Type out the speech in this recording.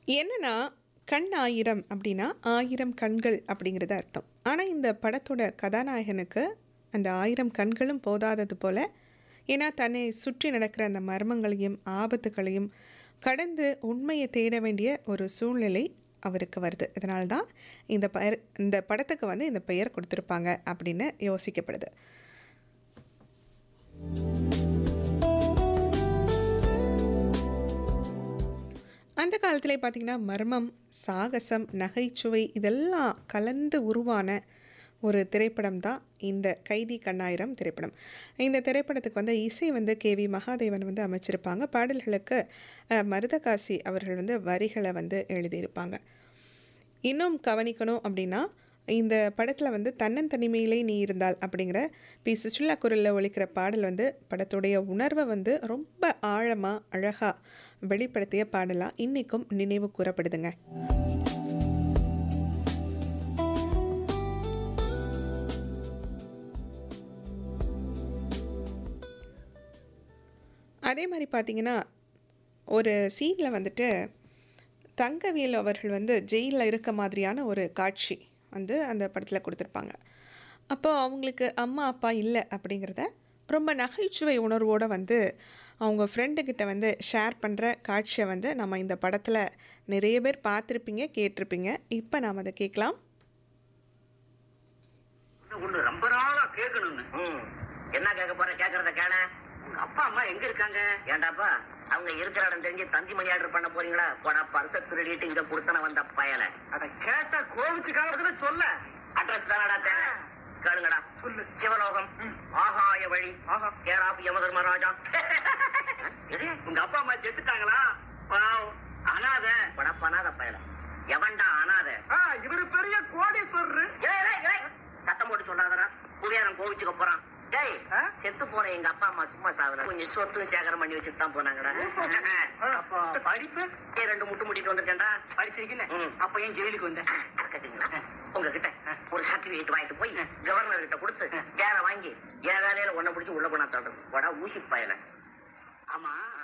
என்னன்னா கண் ஆயிரம் அப்படின்னா ஆயிரம் கண்கள் அப்படிங்கிறது அர்த்தம் ஆனால் இந்த படத்தோட கதாநாயகனுக்கு அந்த ஆயிரம் கண்களும் போதாதது போல ஏன்னா தன்னை சுற்றி நடக்கிற அந்த மர்மங்களையும் ஆபத்துகளையும் கடந்து உண்மையை தேட வேண்டிய ஒரு சூழ்நிலை அவருக்கு வருது இதனால தான் இந்த பெயர் இந்த படத்துக்கு வந்து இந்த பெயர் கொடுத்துருப்பாங்க அப்படின்னு யோசிக்கப்படுது அந்த காலத்திலே பார்த்திங்கன்னா மர்மம் சாகசம் நகைச்சுவை இதெல்லாம் கலந்து உருவான ஒரு திரைப்படம் தான் இந்த கைதி கண்ணாயிரம் திரைப்படம் இந்த திரைப்படத்துக்கு வந்து இசை வந்து கே வி மகாதேவன் வந்து அமைச்சிருப்பாங்க பாடல்களுக்கு அஹ், மருதகாசி அவர்கள் வந்து வரிகளை வந்து எழுதியிருப்பாங்க இன்னும் கவனிக்கணும் அப்படின்னா இந்த படத்தில் வந்து தன்னந்தனிமையிலே நீ இருந்தால் அப்படிங்கிற பி சுஷிலா குரலில் ஒலிக்கிற பாடல் வந்து படத்துடைய உணர்வை வந்து ரொம்ப ஆழமாக அழகாக வெளிப்படுத்திய பாடலாக இன்றைக்கும் நினைவு கூறப்படுதுங்க அதே மாதிரி பார்த்தீங்கன்னா ஒரு சீனில் வந்துட்டு தங்கவேல் அவர்கள் வந்து ஜெயிலில் இருக்க மாதிரியான ஒரு காட்சி வந்து அந்த படத்தில் கொடுத்துருப்பாங்க அப்போ அவங்களுக்கு அம்மா அப்பா இல்லை அப்படிங்கிறத ரொம்ப நகைச்சுவை உணர்வோடு வந்து அவங்க ஃப்ரெண்டுக்கிட்ட வந்து ஷேர் பண்ணுற காட்சியை வந்து நம்ம இந்த படத்தில் நிறைய பேர் பார்த்துருப்பீங்க கேட்டிருப்பீங்க இப்போ நாம் அதை கேட்கலாம் ஒண்ணு ரொம்ப நாளா கேட்கணும்னு என்ன கேட்க போற கேக்குறத கேள உங்க அப்பா அம்மா எங்க இருக்காங்க ஏண்டாப்பா அவங்க இருக்கிற இடம் தெரிஞ்சு தந்தி மணி ஆர்டர் பண்ண போறீங்களா போடா பர்ச திருடிட்டு இங்க கொடுத்தன வந்த பயல அத கேட்டா கோவிச்சு காலத்துல சொல்ல அட்ரஸ் தானடா தேவை கேளுங்கடா சொல்லு சிவலோகம் ஆகாய வழி ஆஹா கேராப் யமதர்மராஜா எது? உங்க அப்பா அம்மா செத்துட்டாங்களா பாவம் அனாத படா பனாத பயல எவன்டா அனாத இவரு பெரிய கோடீஸ்வரர் சத்தம் போட்டு சொல்லாதடா குடியாரம் கோவிச்சுக்க போறான் டேய் செத்து போன எங்க அப்பா அம்மா சும்மா சாகுற கொஞ்சம் சொத்து சேகரம் பண்ணி வச்சுட்டு தான் போனாங்கடா அப்போ படிப்பு ஏன் ரெண்டு முட்டு முட்டிட்டு வந்திருக்கேன்டா படிச்சிருக்கீங்க அப்ப ஏன் ஜெயிலுக்கு வந்தேன் உங்ககிட்ட ஒரு சர்டிபிகேட் வாங்கிட்டு போய் கவர்னர் கிட்ட கொடுத்து வேற வாங்கி என் வேலையில ஒன்ன பிடிச்சி உள்ள போனா தள்ளுறது வடா ஊசி பயல ஆமா